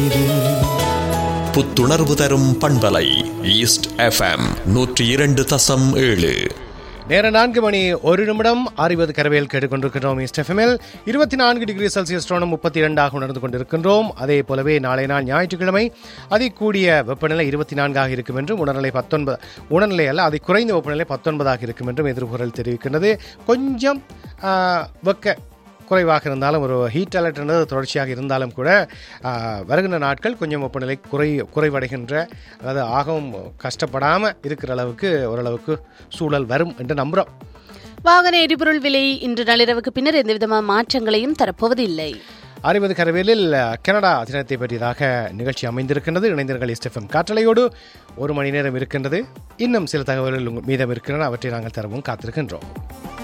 மீது புத்துணர்வு தரும் பண்பலை ஈஸ்ட் எஃப்எம் நூற்றி இரண்டு தசம் ஏழு நேர நான்கு மணி ஒரு நிமிடம் அறுபது கரவேல் கேட்டுக்கொண்டிருக்கிறோம் இஸ்டெஃபமில் இருபத்தி நான்கு டிகிரி செல்சியஸ் டோனம் முப்பத்தி இரண்டாக உணர்ந்து கொண்டிருக்கின்றோம் அதே போலவே நாளை நாள் ஞாயிற்றுக்கிழமை அதி கூடிய வெப்பநிலை இருபத்தி நான்காக இருக்கும் என்றும் உணர்நிலை பத்தொன்பது உணர்நிலை அல்ல அதை குறைந்த வெப்பநிலை பத்தொன்பதாக இருக்கும் என்றும் எதிர்ப்புகள் தெரிவிக்கின்றது கொஞ்சம் ஆ, வெக்க குறைவாக இருந்தாலும் ஒரு ஹீட் அலர்ட்ன்றது தொடர்ச்சியாக இருந்தாலும் கூட ஆ, வருகின்ற நாட்கள் கொஞ்சம் வெப்பநிலை குறை குறைவடைகின்ற அதாவது ஆகவும் கஷ்டப்படாமல் இருக்கிற அளவுக்கு ஓரளவுக்கு சூழல் வரும் என்று நம்புகிறோம் வாகன எரிபொருள் விலை இன்று நள்ளிரவுக்கு பின்னர் எந்தவிதமான மாற்றங்களையும் தரப்போவதில்லை அறுபது கரவேலில் கனடா தினத்தை பற்றியதாக நிகழ்ச்சி அமைந்திருக்கின்றது இணைந்தர்கள் எஸ்டெஃப்எம் காற்றலையோடு ஒரு மணி நேரம் இருக்கின்றது இன்னும் சில தகவல்கள் உங்கள் மீதம் இருக்கின்றன அவற்றை நாங்கள் தரவும் காத்திருக்கின்றோம்